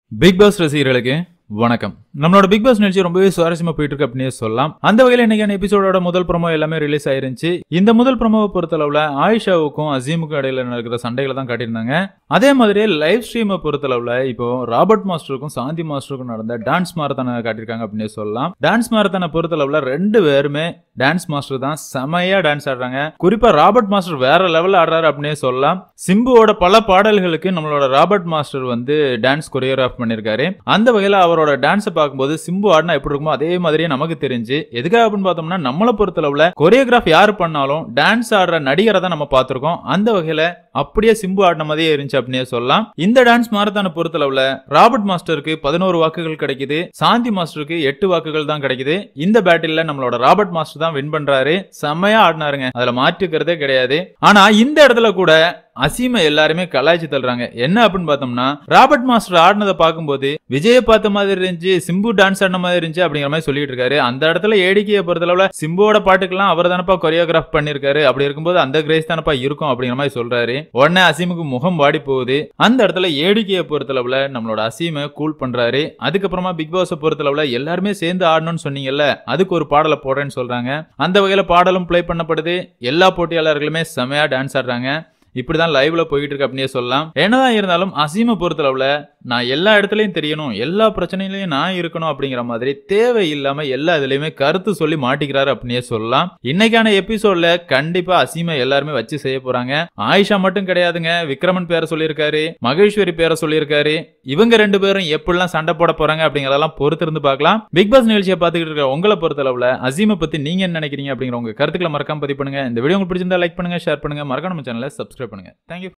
big pass ரசிகர்களுக்கு வணக்கம் நம்மளோட பிக் பாஸ் நிகழ்ச்சி ரொம்பவே சுவாரஸ்யமா போயிட்டு இருக்கு அப்படின்னு சொல்லலாம் அந்த வகையில இன்னைக்கான எபிசோடோட முதல் ப்ரோமோ எல்லாமே ரிலீஸ் ஆயிருந்துச்சு இந்த முதல் ப்ரோமோவை பொறுத்தளவுல ஆயிஷாவுக்கும் அசீமுக்கும் இடையில நடக்கிற சண்டைகளை தான் காட்டியிருந்தாங்க அதே மாதிரியே லைவ் ஸ்ட்ரீமை பொறுத்தளவுல இப்போ ராபர்ட் மாஸ்டருக்கும் சாந்தி மாஸ்டருக்கும் நடந்த டான்ஸ் மாரத்தானை காட்டியிருக்காங்க அப்படின்னு சொல்லலாம் டான்ஸ் மாரத்தானை பொறுத்தளவுல ரெண்டு பேருமே டான்ஸ் மாஸ்டர் தான் செமையா டான்ஸ் ஆடுறாங்க குறிப்பா ராபர்ட் மாஸ்டர் வேற லெவல்ல ஆடுறாரு அப்படின்னே சொல்லலாம் சிம்புவோட பல பாடல்களுக்கு நம்மளோட ராபர்ட் மாஸ்டர் வந்து டான்ஸ் கொரியோகிராஃப் பண்ணியிருக்காரு அந்த வகையில அவரோட டான்ஸை பார்க்கும்போது சிம்பு ஆடினா எப்படி இருக்குமோ அதே மாதிரியே நமக்கு தெரிஞ்சு எதுக்காக அப்படின்னு பார்த்தோம்னா நம்மளை பொறுத்தளவுல கொரியோகிராஃப் யார் பண்ணாலும் டான்ஸ் ஆடுற நடிகரை தான் நம்ம பார்த்திருக்கோம் அந்த வகையில அப்படியே சிம்பு ஆடின மாதிரியே இருந்துச்சு அப்படின்னே சொல்லலாம் இந்த டான்ஸ் மாரத்தான பொறுத்தளவுல ராபர்ட் மாஸ்டருக்கு பதினோரு வாக்குகள் கிடைக்குது சாந்தி மாஸ்டருக்கு எட்டு வாக்குகள் தான் கிடைக்குது இந்த பேட்டில்ல நம்மளோட ராபர்ட் மாஸ்டர் தான் வின் பண்றாரு செம்மையா ஆடினாருங்க அதுல மாற்றுக்கிறதே கிடையாது ஆனா இந்த இடத்துல கூட அசீமை எல்லாருமே கலாய்ச்சி தள்ளுறாங்க என்ன அப்படின்னு பார்த்தோம்னா ராபர்ட் மாஸ்டர் ஆடினதை பார்க்கும்போது விஜயை பார்த்த மாதிரி இருந்துச்சு சிம்பு டான்ஸ் ஆடின மாதிரி இருந்துச்சு அப்படிங்கிற மாதிரி சொல்லிட்டு இருக்காரு அந்த இடத்துல ஏடிக்கையை பொறுத்தளவுல சிம்புவோட பாட்டுக்கெல்லாம் அவர் தானப்பா கொரியோகிராஃப் பண்ணிருக்காரு அப்படி இருக்கும்போது அந்த கிரேஸ் தானப்பா இருக்கும் அப்படிங்கிற மாதிரி சொல்றாரு உடனே அசீமுக்கு முகம் வாடி போகுது அந்த இடத்துல ஏடிக்கையை பொறுத்தளவுல நம்மளோட அசீமை கூல் பண்றாரு அதுக்கப்புறமா பிக் பாஸை பொறுத்தளவுல எல்லாருமே சேர்ந்து ஆடணும்னு சொன்னீங்கல்ல அதுக்கு ஒரு பாடலை போடுறேன்னு சொல்றாங்க அந்த வகையில பாடலும் ப்ளே பண்ணப்படுது எல்லா போட்டியாளர்களுமே செமையா டான்ஸ் ஆடுறாங்க இப்படிதான் லைவ்ல போயிட்டு இருக்கு அப்படின்னே சொல்லலாம் என்னதான் இருந்தாலும் அசீமை பொறுத்தளவுல நான் எல்லா இடத்துலயும் தெரியணும் எல்லா பிரச்சனையிலயும் நான் இருக்கணும் அப்படிங்கிற மாதிரி தேவை இல்லாம எல்லா இதுலயுமே கருத்து சொல்லி மாட்டிக்கிறாரு அப்படின்னே சொல்லலாம் இன்னைக்கான எபிசோட்ல கண்டிப்பா அசீமை எல்லாருமே வச்சு செய்ய போறாங்க ஆயிஷா மட்டும் கிடையாதுங்க விக்ரமன் பேரை சொல்லியிருக்காரு மகேஸ்வரி பேரை சொல்லியிருக்காரு இவங்க ரெண்டு பேரும் எப்படிலாம் சண்டை போட போறாங்க அப்படிங்கறதெல்லாம் பொறுத்து இருந்து பார்க்கலாம் பிக் பாஸ் நிகழ்ச்சியை பார்த்துக்கிட்டு இருக்க உங்களை பொறுத்தளவுல அசீமை பத்தி நீங்க என்ன நினைக்கிறீங்க அப்படிங்கிற உங்க கருத்துக்களை மறக்காம பதிவு பண்ணுங்க இந்த வீடியோ உங்களுக்கு பிடிச்சிருந்தா லைக் பண்ணுங்க ஷேர் பண்ணுங்க மறக்காம நம்ம சேனலை சப்ஸ்கிரைப் பண்ணுங்க தேங்க்யூ